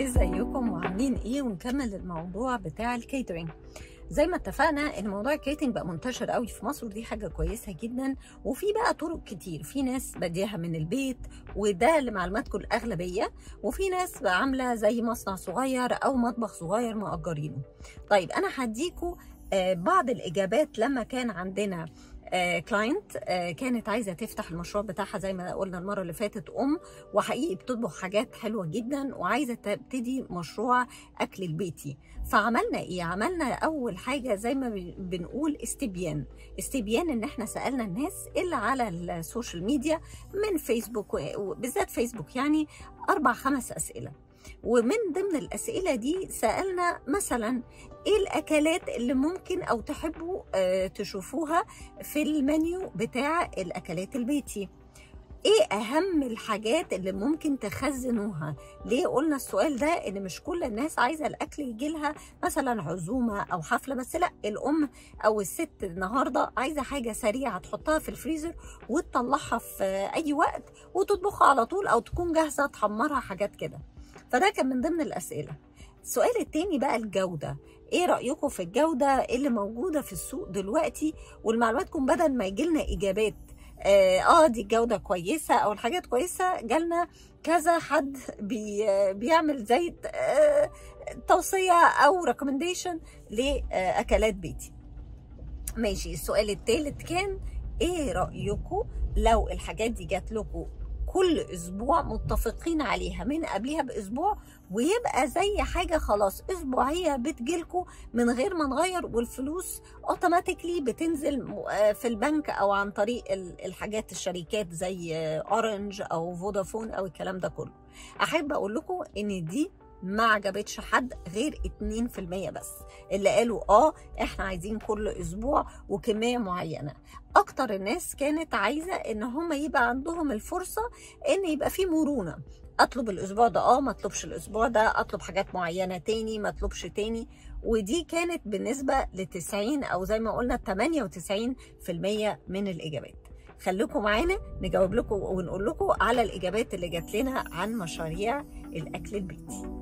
ازيكم وعاملين ايه ونكمل الموضوع بتاع الكيترينج زي ما اتفقنا ان موضوع الكيترينج بقى منتشر قوي في مصر ودي حاجه كويسه جدا وفي بقى طرق كتير في ناس باديها من البيت وده لمعلوماتكم الاغلبيه وفي ناس بقى عامله زي مصنع صغير او مطبخ صغير مأجرينه طيب انا هديكم آه، بعض الاجابات لما كان عندنا كلاينت كانت عايزه تفتح المشروع بتاعها زي ما قلنا المره اللي فاتت ام وحقيقي بتطبخ حاجات حلوه جدا وعايزه تبتدي مشروع اكل البيتي فعملنا ايه عملنا اول حاجه زي ما بن- بنقول استبيان استبيان ان احنا سالنا الناس اللي على السوشيال ميديا من فيسبوك و- وبالذات فيسبوك يعني اربع خمس اسئله ومن ضمن الاسئله دي سالنا مثلا ايه الاكلات اللي ممكن او تحبوا آه، تشوفوها في المنيو بتاع الاكلات البيتي ايه اهم الحاجات اللي ممكن تخزنوها ليه قلنا السؤال ده ان مش كل الناس عايزه الاكل يجي لها مثلا عزومه او حفله بس لا الام او الست النهارده عايزه حاجه سريعه تحطها في الفريزر وتطلعها في اي وقت وتطبخها على طول او تكون جاهزه تحمرها حاجات كده فده كان من ضمن الاسئله السؤال التاني بقى الجوده ايه رايكم في الجوده اللي موجوده في السوق دلوقتي والمعلوماتكم بدل ما يجي لنا اجابات اه آه، دي الجوده كويسه او الحاجات كويسه جالنا كذا حد بي بيعمل زي آه، توصيه او ريكومنديشن لاكلات بيتي ماشي السؤال الثالث كان ايه رايكم لو الحاجات دي جات لكم كل اسبوع متفقين عليها من قبلها باسبوع ويبقى زي حاجه خلاص اسبوعيه بتجيلكم من غير ما نغير والفلوس اوتوماتيكلي بتنزل م- آه في البنك او عن طريق ال- الحاجات الشركات زي آه، اورنج او فودافون او الكلام ده كله احب اقول لكم ان دي ما عجبتش حد غير 2% بس اللي قالوا اه احنا عايزين كل اسبوع وكميه معينه اكتر الناس كانت عايزه ان هم يبقى عندهم الفرصه ان يبقى في مرونه اطلب الاسبوع ده اه ما اطلبش الاسبوع ده اطلب حاجات معينه تاني ما اطلبش تاني ودي كانت بالنسبه ل 90 او زي ما قلنا 98% من الاجابات خليكم معانا نجاوب لكم ونقول لكم على الاجابات اللي جات لنا عن مشاريع الاكل البيتي